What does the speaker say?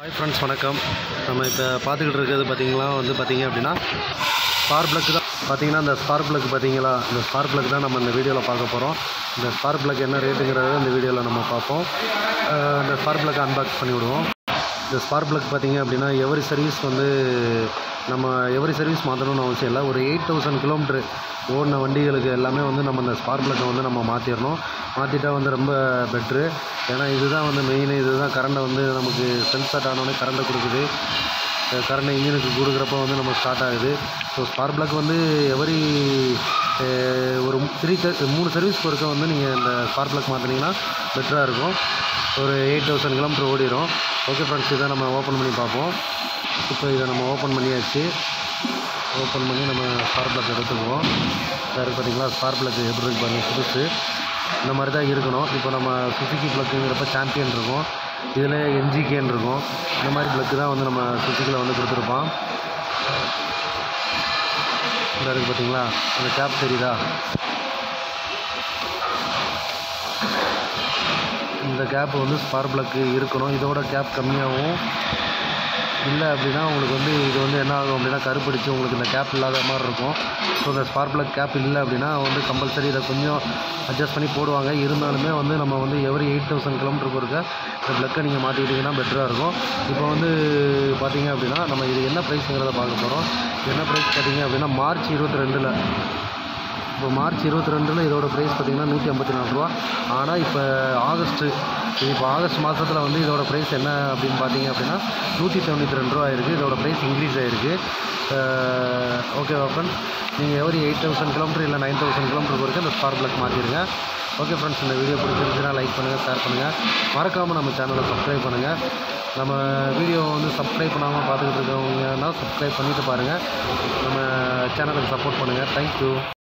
hi friends வணக்கம் நம்ம இப்போ பார்த்துக்கிட்டு இருக்கிறது பார்த்தீங்களா வந்து பார்த்தீங்க அப்படின்னா ஸ்பார்க் பிளக் தான் பார்த்தீங்கன்னா இந்த ஸ்பார்க் பிளக் பார்த்தீங்களா இந்த ஸ்பார்க் பிளக் தான் நம்ம இந்த வீடியோவில் பார்க்க போகிறோம் இந்த ஸ்பார்க் பிளக் என்ன ரேட்டுங்கிறத இந்த வீடியோவில் நம்ம பார்ப்போம் அஹ் இந்த ஸ்பார்க் பிளக் அன்பாக்ஸ் பண்ணி விடுவோம் இந்த ஸ்பார்க் பிளக் பார்த்தீங்க அப்படின்னா எவரி சர்வீஸ் வந்து நம்ம எவரி சர்வீஸ் மாற்றணும்னு அவசியம் இல்லை ஒரு எயிட் தௌசண்ட் கிலோமீட்ரு ஓடின வண்டிகளுக்கு எல்லாமே வந்து நம்ம இந்த ஸ்பார்க் பிளக்கை வந்து நம்ம மாற்றிடணும் மாற்றிட்டா வந்து ரொம்ப பெட்ரு ஏன்னா இதுதான் வந்து மெயின் இதுதான் கரண்ட்டை வந்து நமக்கு செல்ஃப் ஸ்டார்ட் ஆனோடனே கரண்ட்டை கொடுக்குது கரண்ட் இன்ஜினுக்கு கொடுக்குறப்ப வந்து நம்ம ஸ்டார்ட் ஆகுது ஸோ ஸ்பார்க் பிளக் வந்து எவரி ஒரு த்ரீ மூணு சர்வீஸ் ஒருக்க வந்து நீங்கள் இந்த ஸ்பார்க் பிளக் மாற்றினீங்கன்னா பெட்டராக இருக்கும் ஒரு எயிட் தௌசண்ட் கிலோமீட்டர் ஓடிடும் ஓகே ஃப்ரெண்ட்ஸ் இதை நம்ம ஓப்பன் பண்ணி பார்ப்போம் இப்போ இதை நம்ம ஓப்பன் பண்ணியாச்சு ஓப்பன் பண்ணி நம்ம ஸ்பார்க் பிளக் எடுத்துக்குவோம் வேறு பார்த்தீங்களா ஸ்பார்க் பிளக் எப்படி இருக்கு பாருங்க புதுசு இந்த மாதிரி தான் இருக்கணும் இப்போ நம்ம சுசுக்கி பிளக்குங்கிறப்ப சாம்பியன் இருக்கும் இதில் என்ஜிகேன்னு இருக்கும் இந்த மாதிரி பிளக்கு தான் வந்து நம்ம சுசுக்கியில் வந்து கொடுத்துருப்பான் இந்த இருக்குது பார்த்தீங்களா அந்த கேப் தெரியுதா இந்த கேப் வந்து ஸ்பார்க் பிளக்கு இருக்கணும் இதோட கேப் கம்மியாகவும் இல்லை அப்படின்னா உங்களுக்கு வந்து இது வந்து என்ன ஆகும் அப்படின்னா கருப்படிச்சு உங்களுக்கு இந்த கேப் இல்லாத மாதிரி இருக்கும் ஸோ இந்த ஸ்பார்க் பிளக் கேப் இல்லை அப்படின்னா வந்து கம்பல்சரி இதை கொஞ்சம் அட்ஜஸ்ட் பண்ணி போடுவாங்க இருந்தாலுமே வந்து நம்ம வந்து எவரி எயிட் தௌசண்ட் கிலோமீட்டருக்கு ஒருக்க இந்த பிளக்கை நீங்கள் மாட்டிக்கிட்டிங்கன்னா பெட்டராக இருக்கும் இப்போ வந்து பார்த்தீங்க அப்படின்னா நம்ம இது என்ன ப்ரைஸுங்கிறத பார்க்க போகிறோம் என்ன ப்ரைஸ் பார்த்தீங்க அப்படின்னா மார்ச் இருபத்தி ரெண்டில் இப்போ மார்ச் இருபத்தி ரெண்டில் இதோட ப்ரைஸ் பார்த்தீங்கன்னா நூற்றி ஐம்பத்தி நாலு ரூபா ஆனால் இப்போ ஆகஸ்ட்டு இப்போ ஆகஸ்ட் மாதத்தில் வந்து இதோட ப்ரைஸ் என்ன அப்படின்னு பார்த்தீங்க அப்படின்னா நூற்றி தொண்ணூற்றி ரெண்டு ரூபா இருக்குது இதோட ப்ரைஸ் இன்க்ரீஸ் ஆகிருக்கு ஓகேவா ஃப்ரெண்ட்ஸ் நீங்கள் எவரி எயிட் தௌசண்ட் கிலோமீட்டர் இல்லை நைன் தௌசண்ட் கிலோமீட்டர் வரைக்கும் இந்த ஸ்பார்க் பிளக் மாற்றிடுங்க ஓகே ஃப்ரெண்ட்ஸ் இந்த வீடியோ பிடிச்சிருந்துச்சுன்னா லைக் பண்ணுங்கள் ஷேர் பண்ணுங்கள் மறக்காமல் நம்ம சேனலை சப்ஸ்கிரைப் பண்ணுங்கள் நம்ம வீடியோ வந்து சப்ஸ்கிரைப் பண்ணாமல் பார்த்துக்கிட்டு இருக்கவங்கன்னா சப்ஸ்கிரைப் பண்ணிவிட்டு பாருங்கள் நம்ம சேனலுக்கு சப்போர்ட் பண்ணுங்கள் தேங்க்யூ